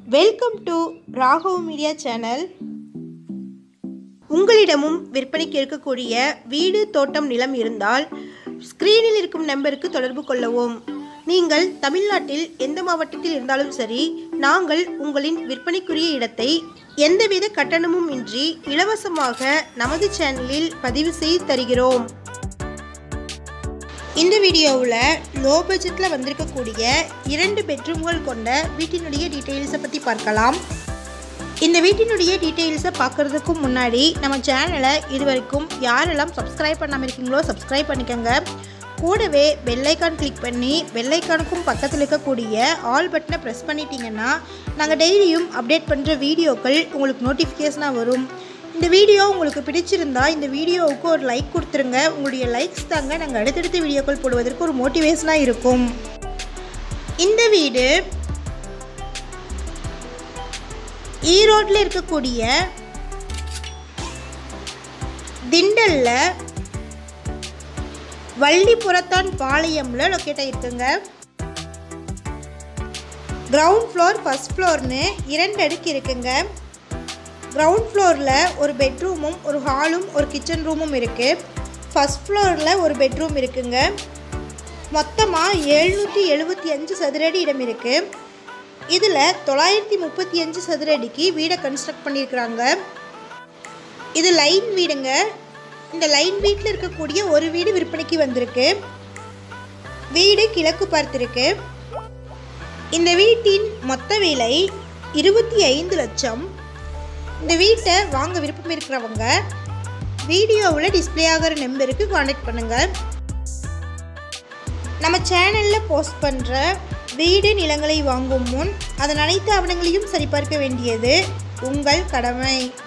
welcome to Raghav media channel உங்களிடமும் விற்பனைக்கு இருக்கக்கூடிய வீடு தோட்டம் நிலம் இருந்தால் ஸ்க்ரீனில் இருக்கும் நம்பருக்கு தொடர்பு கொள்ளவும் நீங்கள் தமிழ்நாட்டில் எந்த மாவட்டத்தில் இருந்தாலும் சரி நாங்கள் உங்களின் விற்பனைக்குரிய இடத்தை எந்தவித கட்டணமும் இன்றி இலவசமாக நமது சேனலில் பதிவு செய்து தருகிறோம் இந்த வீடியோவில் லோ பட்ஜெட்டில் வந்திருக்கக்கூடிய இரண்டு பெட்ரூம்கள் கொண்ட வீட்டினுடைய டீட்டெயில்ஸை பற்றி பார்க்கலாம் இந்த வீட்டினுடைய டீட்டெயில்ஸை பார்க்குறதுக்கு முன்னாடி நம்ம சேனலை இது வரைக்கும் யாரெல்லாம் சப்ஸ்கிரைப் பண்ணாமல் இருக்கீங்களோ சப்ஸ்கிரைப் பண்ணிக்கோங்க கூடவே பெல்லைக்கான் கிளிக் பண்ணி பெல்லைக்கானுக்கும் பக்கத்தில் இருக்கக்கூடிய ஆல் பட்டனை ப்ரெஸ் பண்ணிட்டீங்கன்னா நாங்கள் டெய்லியும் அப்டேட் பண்ணுற வீடியோக்கள் உங்களுக்கு நோட்டிஃபிகேஷனாக வரும் இந்த வீடியோ உங்களுக்கு பிடிச்சிருந்தா இந்த வீடியோவுக்கு ஒரு லைக் கொடுத்துருங்க உங்களுடைய லைக்ஸ் தாங்க நாங்கள் அடுத்தடுத்த வீடியோக்கள் போடுவதற்கு ஒரு மோட்டிவேஷனாக இருக்கும் இந்த வீடு ஈரோட்டில் இருக்கக்கூடிய திண்டல்ல வள்ளிபுரத்தான் பாளையம்ல லொக்கேட் ஆகிருக்குங்க கிரவுண்ட் ஃப்ளோர் ஃபர்ஸ்ட் ஃப்ளோர்னு இரண்டு அடுக்கு இருக்குங்க கிரவுண்ட் ஃப்ளோரில் ஒரு பெட்ரூமும் ஒரு ஹாலும் ஒரு கிச்சன் ரூமும் இருக்குது ஃபஸ்ட் ஃப்ளோரில் ஒரு பெட்ரூம் இருக்குங்க மொத்தமாக எழுநூற்றி எழுபத்தி அஞ்சு சதுரடி இடம் இருக்குது இதில் தொள்ளாயிரத்தி முப்பத்தி அஞ்சு சதுரடிக்கு வீடை கன்ஸ்ட்ரக்ட் பண்ணியிருக்கிறாங்க இது லைன் வீடுங்க இந்த லைன் வீட்டில் இருக்கக்கூடிய ஒரு வீடு விற்பனைக்கு வந்திருக்கு வீடு கிழக்கு பார்த்திருக்கு இந்த வீட்டின் மொத்த விலை இருபத்தி ஐந்து லட்சம் இந்த வீட்டை வாங்க விருப்பம் இருக்கிறவங்க வீடியோவில் டிஸ்பிளே ஆகிற நம்பருக்கு காண்டாக்ட் பண்ணுங்கள் நம்ம சேனலில் போஸ்ட் பண்ணுற வீடு நிலங்களை வாங்கும் முன் அதன் அனைத்து ஆவணங்களையும் சரிபார்க்க வேண்டியது உங்கள் கடமை